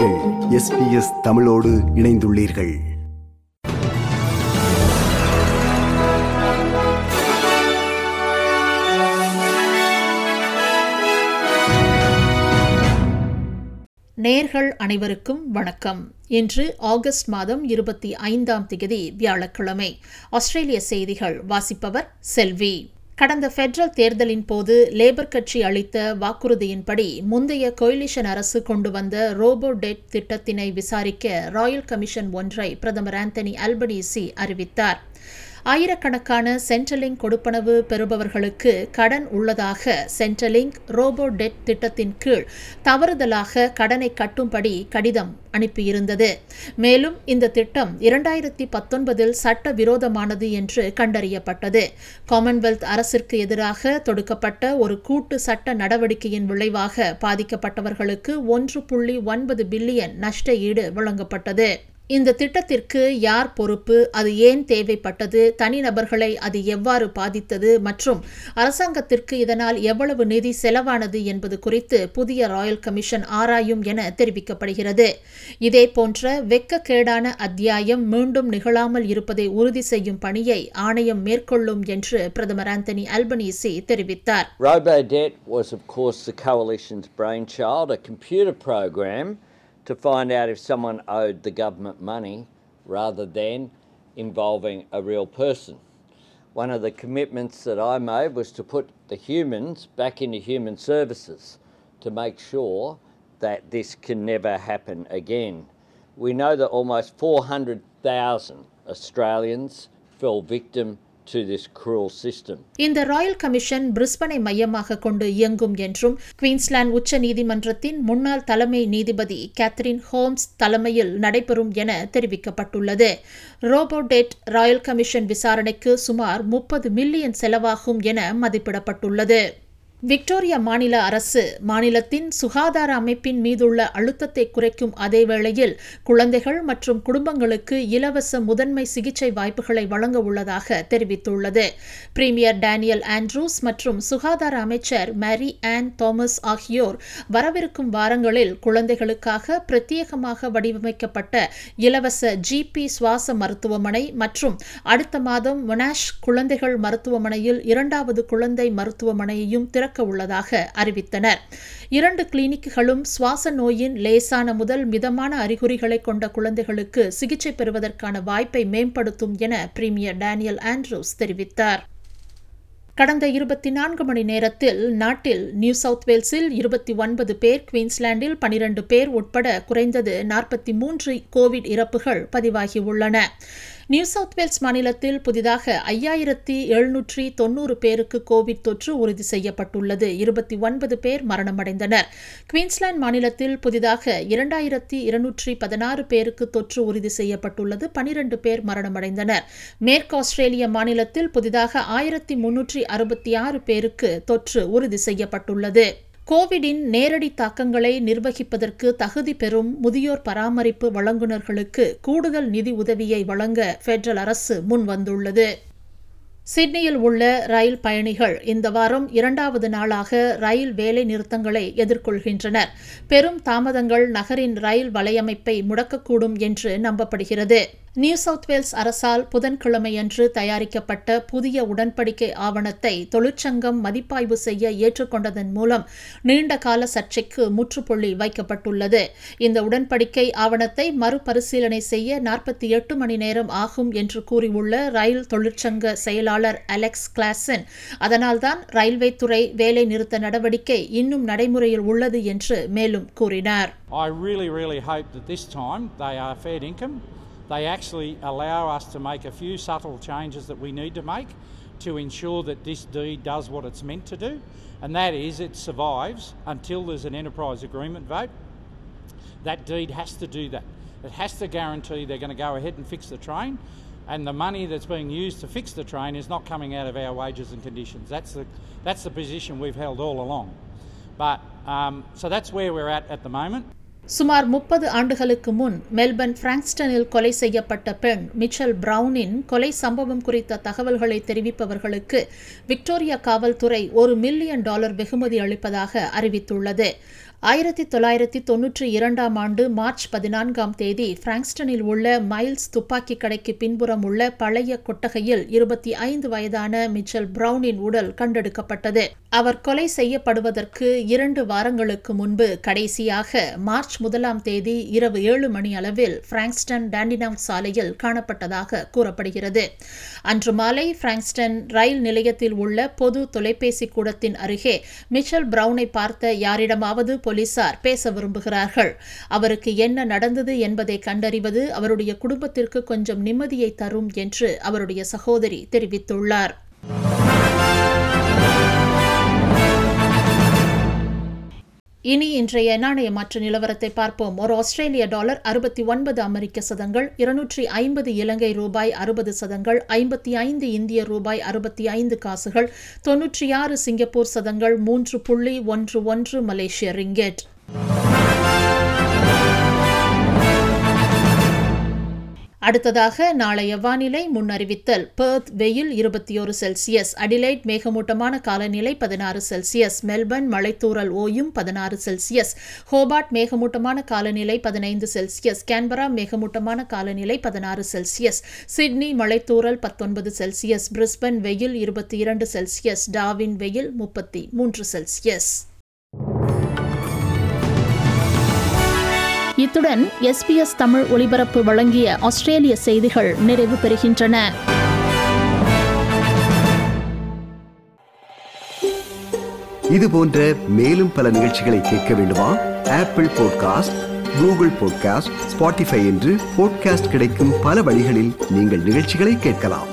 நீங்கள் எஸ்பிஎஸ் தமிழோடு இணைந்துள்ளீர்கள் நேர்கள் அனைவருக்கும் வணக்கம் இன்று ஆகஸ்ட் மாதம் இருபத்தி ஐந்தாம் தேதி வியாழக்கிழமை ஆஸ்திரேலிய செய்திகள் வாசிப்பவர் செல்வி கடந்த ஃபெடரல் தேர்தலின் போது லேபர் கட்சி அளித்த வாக்குறுதியின்படி முந்தைய கொயிலிஷன் அரசு கொண்டு வந்த ரோபோ டெட் திட்டத்தினை விசாரிக்க ராயல் கமிஷன் ஒன்றை பிரதமர் ஆந்தனி அல்பனீசி அறிவித்தார் ஆயிரக்கணக்கான சென்ட்ரலிங்க் கொடுப்பனவு பெறுபவர்களுக்கு கடன் உள்ளதாக சென்ட்ரலிங்க் ரோபோ டெட் திட்டத்தின் கீழ் தவறுதலாக கடனை கட்டும்படி கடிதம் அனுப்பியிருந்தது மேலும் இந்த திட்டம் இரண்டாயிரத்தி பத்தொன்பதில் சட்ட விரோதமானது என்று கண்டறியப்பட்டது காமன்வெல்த் அரசிற்கு எதிராக தொடுக்கப்பட்ட ஒரு கூட்டு சட்ட நடவடிக்கையின் விளைவாக பாதிக்கப்பட்டவர்களுக்கு ஒன்று புள்ளி ஒன்பது பில்லியன் நஷ்ட ஈடு வழங்கப்பட்டது இந்த திட்டத்திற்கு யார் பொறுப்பு அது ஏன் தேவைப்பட்டது தனிநபர்களை அது எவ்வாறு பாதித்தது மற்றும் அரசாங்கத்திற்கு இதனால் எவ்வளவு நிதி செலவானது என்பது குறித்து புதிய ராயல் கமிஷன் ஆராயும் என தெரிவிக்கப்படுகிறது இதே போன்ற வெக்கக்கேடான அத்தியாயம் மீண்டும் நிகழாமல் இருப்பதை உறுதி செய்யும் பணியை ஆணையம் மேற்கொள்ளும் என்று பிரதமர் ஆந்தனி அல்பனீசி தெரிவித்தார் RoboDebt was, of course, the coalition's brainchild, a computer program to find out if someone owed the government money rather than involving a real person. One of the commitments that I made was to put the humans back into human services to make sure that this can never happen again. We know that almost 400,000 Australians fell victim to this cruel system. இந்த royal commission பிரிஸ்பனை மையமாக கொண்டு இயங்கும் என்றும் Queensland உச்ச நீதிமன்றத்தின் முன்னாள் தலைமை நீதிபதி கேத்ரின் ஹோம்ஸ் தலைமையில் நடைபெறும் என தெரிவிக்கப்பட்டுள்ளது ரோபோடெட் ராயல் கமிஷன் விசாரணைக்கு சுமார் முப்பது மில்லியன் செலவாகும் என மதிப்பிடப்பட்டுள்ளது விக்டோரியா மாநில அரசு மாநிலத்தின் சுகாதார அமைப்பின் மீதுள்ள அழுத்தத்தை குறைக்கும் அதே வேளையில் குழந்தைகள் மற்றும் குடும்பங்களுக்கு இலவச முதன்மை சிகிச்சை வாய்ப்புகளை வழங்க உள்ளதாக தெரிவித்துள்ளது பிரீமியர் டேனியல் ஆண்ட்ரூஸ் மற்றும் சுகாதார அமைச்சர் மேரி ஆன் தாமஸ் ஆகியோர் வரவிருக்கும் வாரங்களில் குழந்தைகளுக்காக பிரத்யேகமாக வடிவமைக்கப்பட்ட இலவச ஜிபி சுவாச மருத்துவமனை மற்றும் அடுத்த மாதம் மொனாஷ் குழந்தைகள் மருத்துவமனையில் இரண்டாவது குழந்தை மருத்துவமனையையும் திறக்க உள்ளதாக அறிவித்தனர் இரண்டு கிளினிக்குகளும் சுவாச நோயின் லேசான முதல் மிதமான அறிகுறிகளை கொண்ட குழந்தைகளுக்கு சிகிச்சை பெறுவதற்கான வாய்ப்பை மேம்படுத்தும் என பிரீமியர் டேனியல் ஆண்ட்ரூஸ் தெரிவித்தார் கடந்த இருபத்தி நான்கு மணி நேரத்தில் நாட்டில் நியூ சவுத் வேல்ஸில் இருபத்தி ஒன்பது பேர் குயின்ஸ்லாண்டில் பனிரண்டு பேர் உட்பட குறைந்தது நாற்பத்தி மூன்று கோவிட் இறப்புகள் பதிவாகியுள்ளன நியூ சவுத் வேல்ஸ் மாநிலத்தில் புதிதாக ஐயாயிரத்தி எழுநூற்றி தொன்னூறு பேருக்கு கோவிட் தொற்று உறுதி செய்யப்பட்டுள்ளது இருபத்தி ஒன்பது பேர் மரணமடைந்தனர் குயின்ஸ்லாந்து மாநிலத்தில் புதிதாக இரண்டாயிரத்தி இருநூற்றி பதினாறு பேருக்கு தொற்று உறுதி செய்யப்பட்டுள்ளது பனிரண்டு பேர் மரணமடைந்தனர் மேற்கு ஆஸ்திரேலிய மாநிலத்தில் புதிதாக ஆயிரத்தி முன்னூற்றி அறுபத்தி ஆறு பேருக்கு தொற்று உறுதி செய்யப்பட்டுள்ளது கோவிடின் நேரடி தாக்கங்களை நிர்வகிப்பதற்கு தகுதி பெறும் முதியோர் பராமரிப்பு வழங்குநர்களுக்கு கூடுதல் நிதி உதவியை வழங்க பெடரல் அரசு முன்வந்துள்ளது சிட்னியில் உள்ள ரயில் பயணிகள் இந்த வாரம் இரண்டாவது நாளாக ரயில் வேலை நிறுத்தங்களை எதிர்கொள்கின்றனர் பெரும் தாமதங்கள் நகரின் ரயில் வலையமைப்பை முடக்கக்கூடும் என்று நம்பப்படுகிறது நியூ சவுத் வேல்ஸ் அரசால் புதன்கிழமையன்று தயாரிக்கப்பட்ட புதிய உடன்படிக்கை ஆவணத்தை தொழிற்சங்கம் மதிப்பாய்வு செய்ய ஏற்றுக்கொண்டதன் மூலம் நீண்ட கால சர்ச்சைக்கு முற்றுப்புள்ளி வைக்கப்பட்டுள்ளது இந்த உடன்படிக்கை ஆவணத்தை மறுபரிசீலனை செய்ய நாற்பத்தி எட்டு மணி நேரம் ஆகும் என்று கூறியுள்ள ரயில் தொழிற்சங்க செயலாளர் அலெக்ஸ் கிளாசன் அதனால்தான் ரயில்வே துறை வேலை நிறுத்த நடவடிக்கை இன்னும் நடைமுறையில் உள்ளது என்று மேலும் கூறினார் I really, really hope that this time they are fair income. They actually allow us to make a few subtle changes that we need to make to ensure that this deed does what it's meant to do, and that is it survives until there's an enterprise agreement vote. That deed has to do that. It has to guarantee they're going to go ahead and fix the train, and the money that's being used to fix the train is not coming out of our wages and conditions. That's the, that's the position we've held all along. But um, so that's where we're at at the moment. சுமார் முப்பது ஆண்டுகளுக்கு முன் Melbourne பிராங்ஸ்டனில் கொலை செய்யப்பட்ட பெண் Mitchell பிரவுனின் கொலை சம்பவம் குறித்த தகவல்களை தெரிவிப்பவர்களுக்கு விக்டோரியா காவல்துறை ஒரு மில்லியன் டாலர் வெகுமதி அளிப்பதாக அறிவித்துள்ளது ஆயிரத்தி தொள்ளாயிரத்தி தொன்னூற்றி இரண்டாம் ஆண்டு மார்ச் பதினான்காம் தேதி பிராங்ஸ்டனில் உள்ள மைல்ஸ் துப்பாக்கி கடைக்கு பின்புறம் உள்ள பழைய கொட்டகையில் இருபத்தி ஐந்து வயதான மிச்சல் பிரவுனின் உடல் கண்டெடுக்கப்பட்டது அவர் கொலை செய்யப்படுவதற்கு இரண்டு வாரங்களுக்கு முன்பு கடைசியாக மார்ச் முதலாம் தேதி இரவு ஏழு மணி அளவில் பிராங்ஸ்டன் டாண்டினாங் சாலையில் காணப்பட்டதாக கூறப்படுகிறது அன்று மாலை பிராங்ஸ்டன் ரயில் நிலையத்தில் உள்ள பொது தொலைபேசி கூடத்தின் அருகே மிச்சல் பிரவுனை பார்த்த யாரிடமாவது போலீசார் பேச விரும்புகிறார்கள் அவருக்கு என்ன நடந்தது என்பதை கண்டறிவது அவருடைய குடும்பத்திற்கு கொஞ்சம் நிம்மதியை தரும் என்று அவருடைய சகோதரி தெரிவித்துள்ளார் இனி இன்றைய நாணய மாற்று நிலவரத்தை பார்ப்போம் ஒரு ஆஸ்திரேலிய டாலர் அறுபத்தி ஒன்பது அமெரிக்க சதங்கள் இருநூற்றி ஐம்பது இலங்கை ரூபாய் அறுபது சதங்கள் ஐம்பத்தி ஐந்து இந்திய ரூபாய் அறுபத்தி ஐந்து காசுகள் தொன்னூற்றி ஆறு சிங்கப்பூர் சதங்கள் மூன்று புள்ளி ஒன்று ஒன்று மலேசிய ரிங்கெட் அடுத்ததாக நாளைய வானிலை முன்னறிவித்தல் பெர்த் வெயில் இருபத்தி ஒரு செல்சியஸ் அடிலைட் மேகமூட்டமான காலநிலை பதினாறு செல்சியஸ் மெல்பர்ன் மழைத்தூறல் ஓயும் பதினாறு செல்சியஸ் ஹோபார்ட் மேகமூட்டமான காலநிலை பதினைந்து செல்சியஸ் கேன்பரா மேகமூட்டமான காலநிலை பதினாறு செல்சியஸ் சிட்னி மழைத்தூறல் பத்தொன்பது செல்சியஸ் பிரிஸ்பன் வெயில் இருபத்தி இரண்டு செல்சியஸ் டாவின் வெயில் முப்பத்தி மூன்று செல்சியஸ் இத்துடன் எஸ்பிஎஸ் தமிழ் ஒலிபரப்பு வழங்கிய ஆஸ்திரேலிய செய்திகள் நிறைவு பெறுகின்றன இது போன்ற மேலும் பல நிகழ்ச்சிகளை கேட்க வேண்டுமா Apple podcast Google podcast Spotify என்று பாட்காஸ்ட் கிடைக்கும் பல வழிகளில் நீங்கள் நிகழ்ச்சிகளை கேட்கலாம்